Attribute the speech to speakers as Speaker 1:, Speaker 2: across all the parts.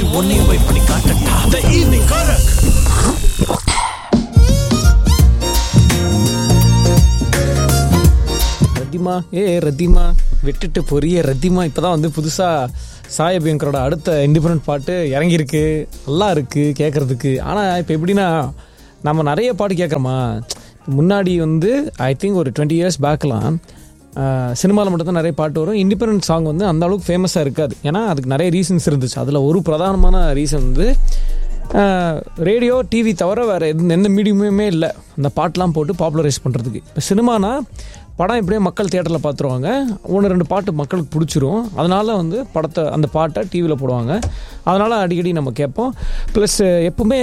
Speaker 1: உன்னையும் போய் பண்ணி காட்டட்டா த ஈவினிங் காரக்
Speaker 2: ரத்திமா ஏ ரத்திமா விட்டுட்டு பொரிய ரத்திமா இப்பதான் வந்து புதுசா சாயபியங்கரோட அடுத்த இண்டிபெண்ட் பாட்டு இறங்கியிருக்கு நல்லா இருக்கு கேட்கறதுக்கு ஆனா இப்போ எப்படின்னா நம்ம நிறைய பாட்டு கேட்குறோமா முன்னாடி வந்து ஐ திங்க் ஒரு டுவெண்ட்டி இயர்ஸ் பேக்லாம் சினிமாவில் மட்டும் தான் நிறைய பாட்டு வரும் இண்டிபெண்ட் சாங் வந்து அந்த அளவுக்கு ஃபேமஸாக இருக்காது ஏன்னா அதுக்கு நிறைய ரீசன்ஸ் இருந்துச்சு அதில் ஒரு பிரதானமான ரீசன் வந்து ரேடியோ டிவி தவிர வேறு எந்த எந்த மீடியமுமே இல்லை அந்த பாட்டெலாம் போட்டு பாப்புலரைஸ் பண்ணுறதுக்கு இப்போ சினிமானா படம் எப்படியும் மக்கள் தியேட்டரில் பார்த்துருவாங்க ஒன்று ரெண்டு பாட்டு மக்களுக்கு பிடிச்சிரும் அதனால் வந்து படத்தை அந்த பாட்டை டிவியில் போடுவாங்க அதனால் அடிக்கடி நம்ம கேட்போம் ப்ளஸ் எப்பவுமே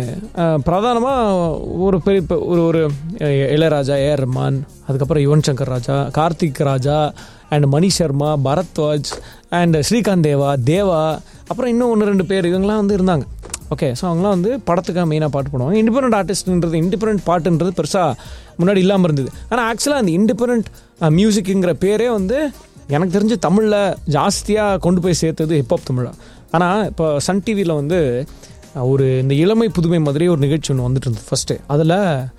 Speaker 2: பிரதானமாக ஒரு பெரிய இப்போ ஒரு ஒரு அஹ், இளையராஜா ஏஆர் ரஹ்மான் அதுக்கப்புறம் யுவன் சங்கர் ராஜா கார்த்திக் ராஜா அண்ட் மணி சர்மா பரத்வாஜ் அண்ட் ஸ்ரீகாந்த் தேவா தேவா அப்புறம் இன்னும் ஒன்று ரெண்டு பேர் இவங்கெல்லாம் வந்து இருந்தாங்க ஓகே ஸோ அவங்களாம் வந்து படத்துக்காக மெயினாக பாட்டு போடுவாங்க இண்டிபெண்ட் ஆர்டிஸ்ட்ன்றது இண்டிபெண்ட் பாட்டுன்றது பெருசாக முன்னாடி இல்லாமல் இருந்தது ஆனால் ஆக்சுவலாக அந்த இண்டிபெண்ட் மியூசிக்குங்கிற பேரே வந்து எனக்கு தெரிஞ்சு தமிழில் ஜாஸ்தியாக கொண்டு போய் சேர்த்தது ஹிப்ஹாப் தமிழா ஆனால் இப்போ சன் டிவியில் வந்து அஹ், ஒரு இந்த இளமை புதுமை மாதிரி ஒரு நிகழ்ச்சி ஒன்று வந்துட்டு இருந்தது ஃபஸ்ட்டு அதில்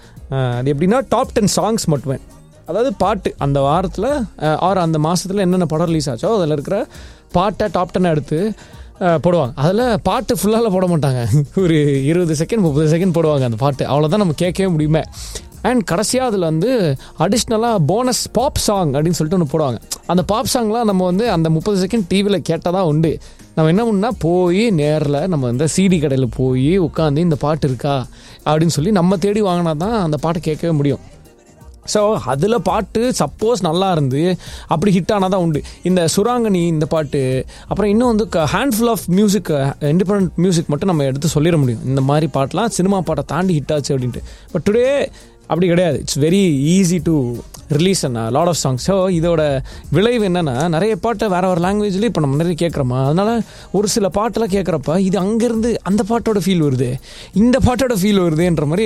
Speaker 2: அது எப்படின்னா டாப் டென் சாங்ஸ் மட்டுமே அதாவது பாட்டு அந்த வாரத்தில் ஆர் அந்த மாதத்தில் என்னென்ன படம் ரிலீஸ் ஆச்சோ அதில் இருக்கிற பாட்டை டாப் டென் எடுத்து அஹ், போடுவாங்க அதில் பாட்டு ஃபுல்லாக போட மாட்டாங்க ஒரு இருபது செகண்ட் முப்பது செகண்ட் போடுவாங்க அந்த பாட்டு அவ்வளோதான் நம்ம கேட்கவே முடியுமே அண்ட் கடைசியாக அதில் வந்து அடிஷ்னலாக போனஸ் பாப் சாங் அப்படின்னு சொல்லிட்டு ஒன்று போடுவாங்க அந்த பாப் சாங்லாம் நம்ம வந்து அந்த முப்பது செகண்ட் டிவியில் கேட்டால் தான் உண்டு நம்ம என்ன பண்ணா போய் நேரில் நம்ம இந்த சிடி கடையில் போய் உட்காந்து இந்த பாட்டு இருக்கா அப்படின்னு சொல்லி நம்ம தேடி வாங்கினா தான் அந்த பாட்டை கேட்கவே முடியும் ஸோ அதில் பாட்டு சப்போஸ் நல்லா இருந்து அப்படி ஹிட் ஆனால் தான் உண்டு இந்த சுராங்கனி இந்த பாட்டு அப்புறம் இன்னும் வந்து handful of music independent music மட்டும் நம்ம எடுத்து சொல்லிட முடியும் இந்த மாதிரி பாட்டெலாம் சினிமா பாட்டை தாண்டி ஹிட் ஆச்சு அப்படின்ட்டு பட் டுடே அப்படி கிடையாது it's very easy to release and lot of songs so இதோட விளைவு என்னென்னா நிறைய பாட்டை வேற ஒரு லாங்குவேஜ்லேயும் இப்போ நம்ம நிறைய கேட்குறோமா அதனால ஒரு சில பாட்டெல்லாம் கேட்குறப்ப இது அங்கேருந்து அந்த பாட்டோட ஃபீல் வருது இந்த பாட்டோட ஃபீல் வருதுன்ற மாதிரி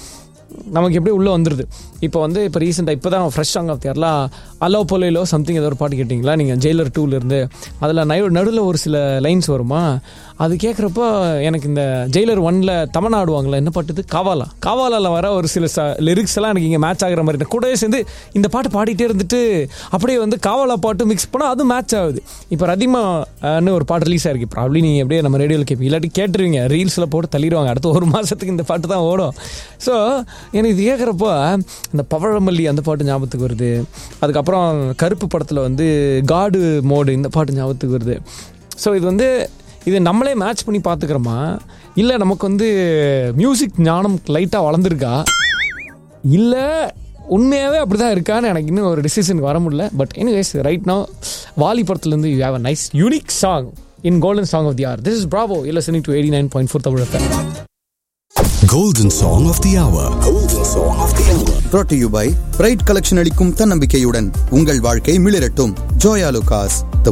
Speaker 2: நமக்கு எப்படி உள்ளே வந்துடுது இப்போ வந்து இப்போ ரீசெண்டாக இப்போ தான் ஃப்ரெஷ் சாங் ஆஃப் தியர்லா அலோ பொலையிலோ சம்திங் ஏதோ ஒரு பாட்டு கேட்டிங்களா நீங்கள் ஜெயிலர் டூலேருந்து அதில் நை நடுவில் ஒரு சில லைன்ஸ் வருமா அது கேட்குறப்போ எனக்கு இந்த ஜெயிலர் ஒன்ல தமிழ் ஆடுவாங்களே என்ன பாட்டுது காவாலா காவாலாவில் வர ஒரு சில ச லிரிக்ஸ் எல்லாம் எனக்கு இங்கே மேட்ச் ஆகுற மாதிரி இருக்கு. கூடவே சேர்ந்து இந்த பாட்டு பாடிட்டே இருந்துட்டு அப்படியே வந்து காவாலா பாட்டு மிக்ஸ் பண்ணால் அது மேட்ச் ஆகுது இப்போ ரதிமான்னு ஒரு பாட்டு ரிலீஸ் ஆயிருக்கு ப்ராப்ளி நீங்கள் எப்படியே நம்ம ரேடியோவில் கேட்பீங்க இல்லாட்டி கேட்டுருவீங்க ரீல்ஸில் போட்டு தள்ளிடுவாங்க அடுத்த ஒரு மாதத்துக்கு இந்த பாட்டு தான் ஓடும் ஸோ எனக்கு இது கேட்குறப்போ இந்த பவழமல்லி அந்த பாட்டு ஞாபகத்துக்கு வருது அதுக்கப்புறம் கருப்பு படத்தில் வந்து காடு மோடு இந்த பாட்டு ஞாபகத்துக்கு வருது ஸோ இது வந்து இது நம்மளே மேட்ச் பண்ணி பார்த்துக்கிறோமா இல்லை நமக்கு வந்து மியூசிக் ஞானம் லைட்டாக வளர்ந்துருக்கா இல்லை உண்மையாகவே அப்படி தான் இருக்கான்னு எனக்கு இன்னும் ஒரு டிசிஷனுக்கு வர முடியல but anyways right no Vaali படத்துலேருந்து you have a nice unique song in golden song of the hour this is Bravo இல்லை listening to eighty nine point four Tamil FM.
Speaker 3: Golden Song of the Hour. Golden Song of the Hour.
Speaker 4: brought to you by bright collection அளிக்கும் தன்னம்பிக்கையுடன் உங்கள் வாழ்க்கை மிளிரட்டும் ஜோயா லுகாஸ்